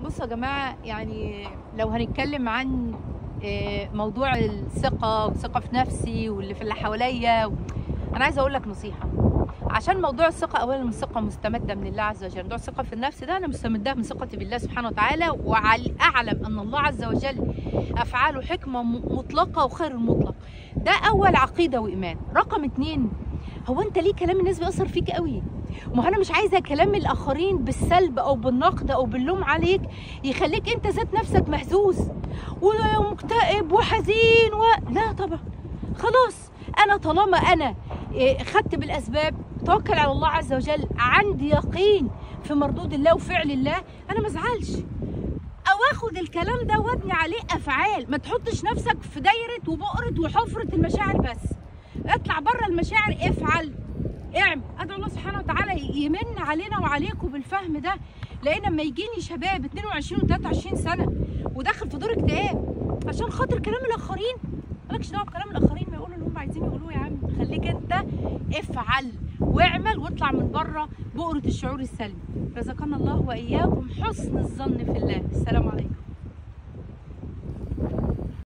بصوا يا جماعة يعني لو هنتكلم عن آه، موضوع الثقة والثقة في نفسي واللي في اللي حواليا و... أنا عايزة أقول لك نصيحة عشان موضوع الثقة أولا الثقة مستمدة من الله عز وجل موضوع الثقة في النفس ده أنا مستمدها من ثقتي بالله سبحانه وتعالى وأعلم أن الله عز وجل أفعاله حكمة م- مطلقة وخير المطلق ده أول عقيدة وإيمان رقم اتنين هو أنت ليه كلام الناس بيأثر فيك قوي ما هو انا مش عايزه كلام الاخرين بالسلب او بالنقد او باللوم عليك يخليك انت ذات نفسك مهزوز ومكتئب وحزين و... لا طبعا خلاص انا طالما انا إيه، خدت بالاسباب توكل على الله عز وجل عندي يقين في مردود الله وفعل الله انا ما ازعلش او اخد الكلام ده وابني عليه افعال ما تحطش نفسك في دايره وبؤره وحفره المشاعر بس اطلع بره المشاعر افعل اعمل ادعو الله سبحانه وتعالى يمن علينا وعليكم بالفهم ده لان لما يجيني شباب 22 و 23 سنه وداخل في دور اكتئاب عشان خاطر كلام الاخرين مالكش دعوه بكلام الاخرين ما يقولوا اللي هم عايزين يقولوه يا عم خليك انت افعل واعمل واطلع من بره بؤره الشعور السلبي رزقنا الله واياكم حسن الظن في الله السلام عليكم